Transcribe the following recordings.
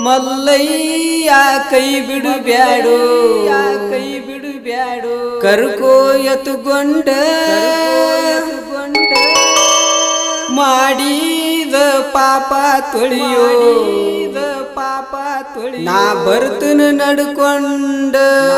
ಮಲ್ಲಯ್ಯ ಕೈ ಬಿಡು ಬ್ಯಾಡು ಕೈ ಬಿಡು ಬ್ಯಾಡು ಕರ್ಕೋ ಎತ್ತುಗೊಂಡ ಮಾಡಿದ ಪಾಪ ತೊಳಿಯೋ ಪಾಪ ತೊಳಿ ನಾ ಬರ್ತನ ನಡ್ಕೊಂಡ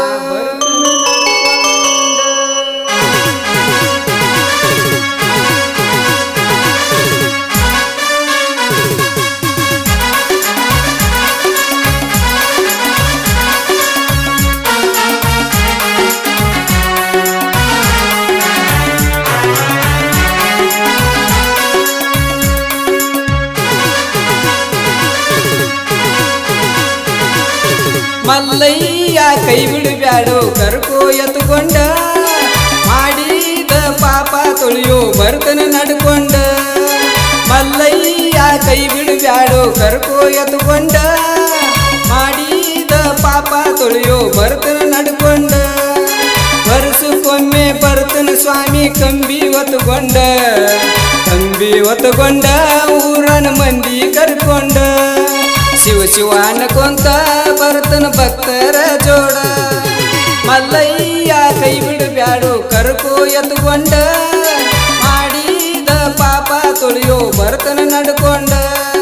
ಮಲ್ಲಯ್ಯ ಕೈ ಬಿಡು ಬ್ಯಾಡು ಕರ್ಕೋ ಎತ್ತುಕೊಂಡ ಮಾಡಿದ ಪಾಪ ತೊಳಿಯೋ ಬರ್ತನ ನಡ್ಕೊಂಡ ಮಲ್ಲಯ್ಯ ಕೈ ಬಿಡು ಬ್ಯಾಡು ಕರ್ಕೋ ಎತ್ತುಕೊಂಡ ಮಾಡಿದ ಪಾಪ ತೊಳಿಯೋ ಬರ್ತನ ನಡ್ಕೊಂಡ ವರ್ಷಕ್ಕೊಮ್ಮೆ ಬರ್ತನ ಸ್ವಾಮಿ ಕಂಬಿ ಒತ್ತುಕೊಂಡ ಕಂಬಿ ಒತ್ತುಕೊಂಡ ಊರನ ಮಂದಿ ಕರ್ಕೊಂಡ ಶಿವ ಶಿವ ಅನ್ಕೊಂತ ಬರ್ತನ ಭಕ್ತರ ಜೋಡ ಮಲ್ಲಯ್ಯ ಕೈ ಬಿಡು ಬ್ಯಾಡು ಕರ್ಕೋ ಎತ್ತುಕೊಂಡ ಮಾಡಿದ ಪಾಪ ತೊಳಿಯೋ ಬರ್ತನ ನಡ್ಕೊಂಡ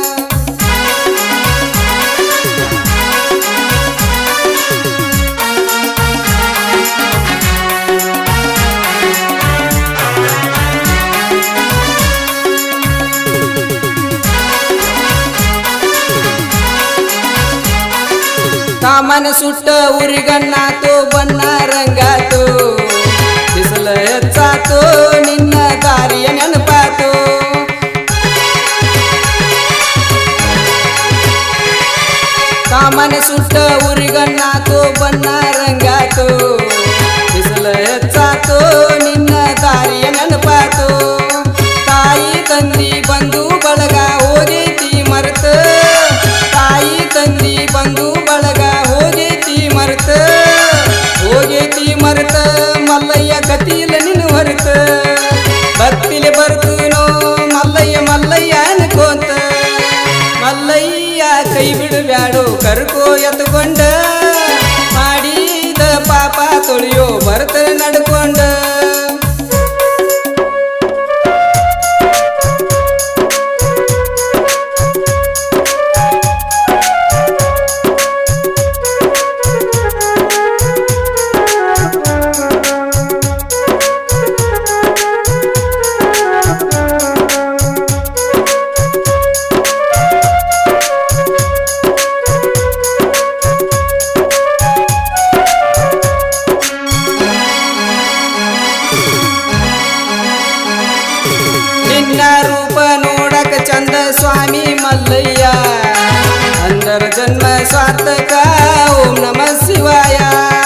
ಕಾಮನ ಸುಟ್ಟ ಉರಿಗಣ್ಣಾತು ಬಣ್ಣ ರಂಗಾತು ಬಿಸಿಲ ಹೆಚ್ಚಾತು ನಿನ್ನ ದಾರಿಯ ನೆನಪಾತು ಕಾಮನ ಸುಟ್ಟ ಉರಿಗಣ್ಣಾತು ಬಣ್ಣ ರಂಗಾತು ಬಿಸಿಲ ಹೆಚ್ಚಾತು ನಿನ್ನ ದಾರಿಯ ನೆನಪಾತು ತಾಯಿ ತಂದಿ ಬಂದು ಬಳಗ ಹೋಗೈತಿ ಮರೆತ ತಾಯಿ ತಂದಿ ಬಂದು ಬಳಗ ಹೋಗೈತಿ ಮರೆತ ಹೋಗೈತಿ ಮರೆತ ಮಲ್ಲಯ್ಯ ಗತಿಯಿಲ್ಲ ನಿನ್ನ ಹೊರತ ಭಕ್ತಿಲಿ ಬರ್ತನೋ ಮಲ್ಲಯ್ಯ ಮಲ್ಲಯ್ಯ ಅನ್ಕೋತ ಮಲ್ಲಯ್ಯ ಕೈ ಬಿಡು ಬ್ಯಾಡು ಕರ್ಕೋ ಎತ್ತುಕೊಂಡ ಮಾಡಿದ ಪಾಪ ತೊಳಿಯೋ ಬರ್ತ ನಡ್ಕೊಂಡ ನಿನ್ನ ರೂಪ ನೋಡಕ ಚಂದ ಸ್ವಾಮಿ ಮಲ್ಲಯ್ಯ ಅಂದರ ಜನ್ಮ ಸಾರ್ಥಕ ಓಂ ನಮ ಶಿವಾಯ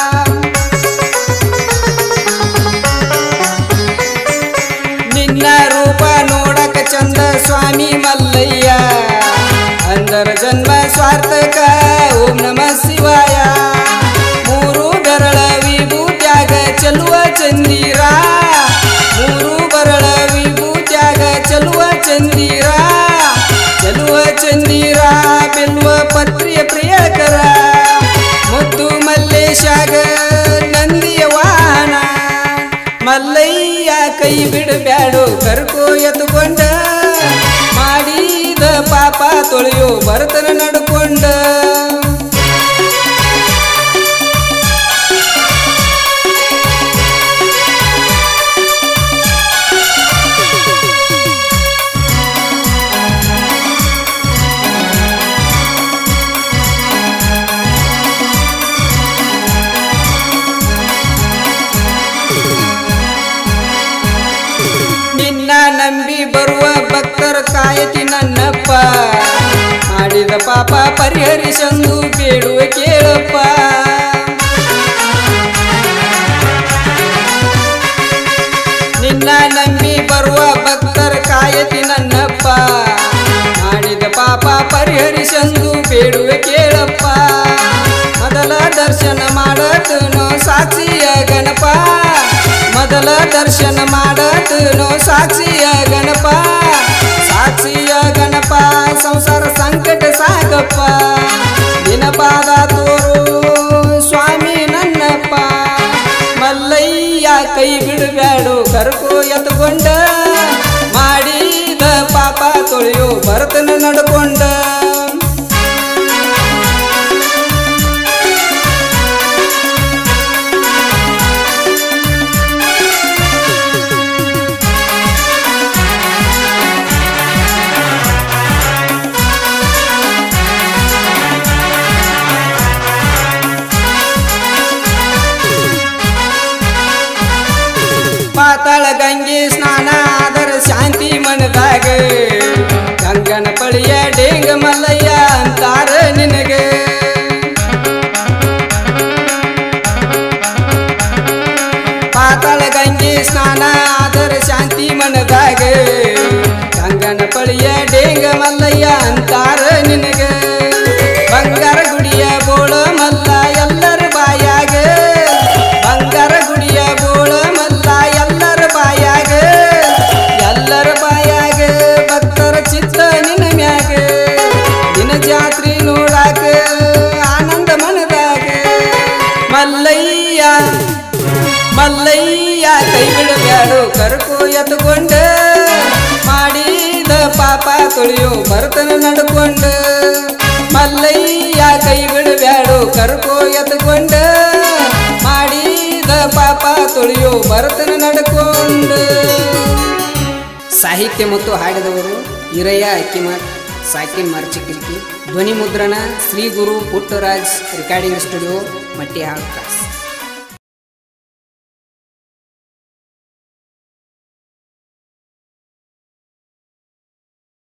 ನಿನ್ನ ರೂಪ ನೋಡಕ ಚಂದ ಸ್ವಾಮಿ ಮಲ್ಲಯ್ಯ ಅಂದರ ಜನ್ಮ ಸಾರ್ಥಕ ಓಂ ನಮ ಶಿವಾಯ ಮೂರು ಬೆರಳ ವಿಭೂತ್ಯಾಗ ಚೆಲುವ ಚಂದಿರ ಮೂರು ಬರಳ ವಿಭೂತ್ಯಾಗ ಚೆಲುವ ಚಂದಿರ ಚೆಲುವ ಚಂದಿರ ಬೆಲ್ವ ಪತ್ರಿಯ ಪ್ರಿಯಕರ ಮುದ್ದು ಮಲ್ಲೇಶಾಗ ನಂದಿಯ ವಾಹನ ಮಲ್ಲಯ್ಯ ಕೈ ಬಿಡು ಬ್ಯಾಡು ಕರ್ಕೋ ಎತ್ತುಕೊಂಡ ಮಾಡಿದ ಪಾಪ ತೊಳೆಯೋ ಬರ್ತನ ನಡ್ಕೊಂಡ ನಿನ್ನ ನಂಬಿ ಬರುವ ಭಕ್ತರ ಕಾಯತಿ ನನ್ನಪ್ಪ ಮಾಡಿದ ಪಾಪ ಪರಿಹರಿಸಂದು ಬೇಡುವ ಕೇಳಪ್ಪ ನಿನ್ನ ನಂಬಿ ಬರುವ ಭಕ್ತರ ಕಾಯತಿ ನನ್ನಪ್ಪ ಮಾಡಿದ ಪಾಪ ಪರಿಹರಿಸಂದು ಬೇಡುವೆ ಕೇಳಪ್ಪ ಮೊದಲ ದರ್ಶನ ಮಾಡತನೋ ಸಾಕ್ಷಿಯ ಗಣಪ ಮೊದಲ ದರ್ಶನ ಮಾಡತನೋ ಸಾಕ್ಷಿಯ ಗಣಪ ಸಾಕ್ಷಿಯ ಗಣಪ ಸಂಸಾರ ಸಂಕಟ ಸಾಗಪ್ಪ ಬರ್ತನ ನಡ್ಕೊಂಡ ಪಾತಾಳ ಗಂಗೆ ಸ್ನಾನ ಆದರ ಶಾಂತಿ ಮನದಾಗ ಗಂಗನ ಪಳಿಯ ಡೇಂಗ ಮಲ್ಲಯ್ಯ ಅಂತಾರ ನಿನಗೆ ಪಾತಾಳ ಗಂಗೆ ಸ್ನಾನ ಆದರ ಶಾಂತಿ ಮನದಾಗ ಗಂಗನ ಪಳಿಯ ಡೇಂಗ ಮಲ್ಲಯ್ಯ ಅಂತಾರ ನಿನಗೆ ಬಂಗಾರ ಗುಡಿಯ ಬೋಳ ಮಲ್ಲ ಎಲ್ಲರ ಬಾಯಾಗ ಬಂಗಾರ ಗುಡಿಯ ಬೋಳ ಮಲ್ಲ ಎಲ್ಲರ ಬಾಯಾಗ ಎಲ್ಲರ ಬಾಯಾಗ ಭಕ್ತರ ಚಿತ್ತ ನಿನ್ನ ಮ್ಯಾಗ ನಿನ್ನ ಜಾತ್ರೆ ನೋಡಾಕ ಆನಂದ ಮನದಾಗ ಮಲ್ಲಯ್ಯ ಮಲ್ಲಯ್ಯ ಕೈ ಬಿಡಬ್ಯಾಡು ಕರ್ಕೋ ಎತ್ಕೊಂಡ ಮಾಡಿದ ಪಾಪ ತೊಳೆಯೋ ಬರ್ತನ ನಡ್ಕೊಂಡ ಮಲ್ಲಯ್ಯ ಕೈ ಬಿಡಬ್ಯಾಡು ಕರ್ಕೋ ಎತ್ಕೊಂಡ ಮಾಡಿದ ಪಾಪ ತೊಳೆಯೋ ಬರ್ತನ ನಡ್ಕೊಂಡ ಸಾಹಿತ್ಯ ಮತ್ತು ಹಾಡಿದವರು ಹಿರಯ್ಯ ಅಕ್ಕಿಮಾರ್ ಸಾಕಿನ್ ಮಾರ್ಚಿಕಿಲ್ಕಿ ಧ್ವನಿ ಮುದ್ರಣ ಶ್ರೀ ಗುರು ಪುಟ್ಟರಾಜ್ ರೆಕಾರ್ಡಿಂಗ್ ಸ್ಟುಡಿಯೋ ಮಟ್ಟಿ ಹಾಲ್ ಕ್ರಾಸ್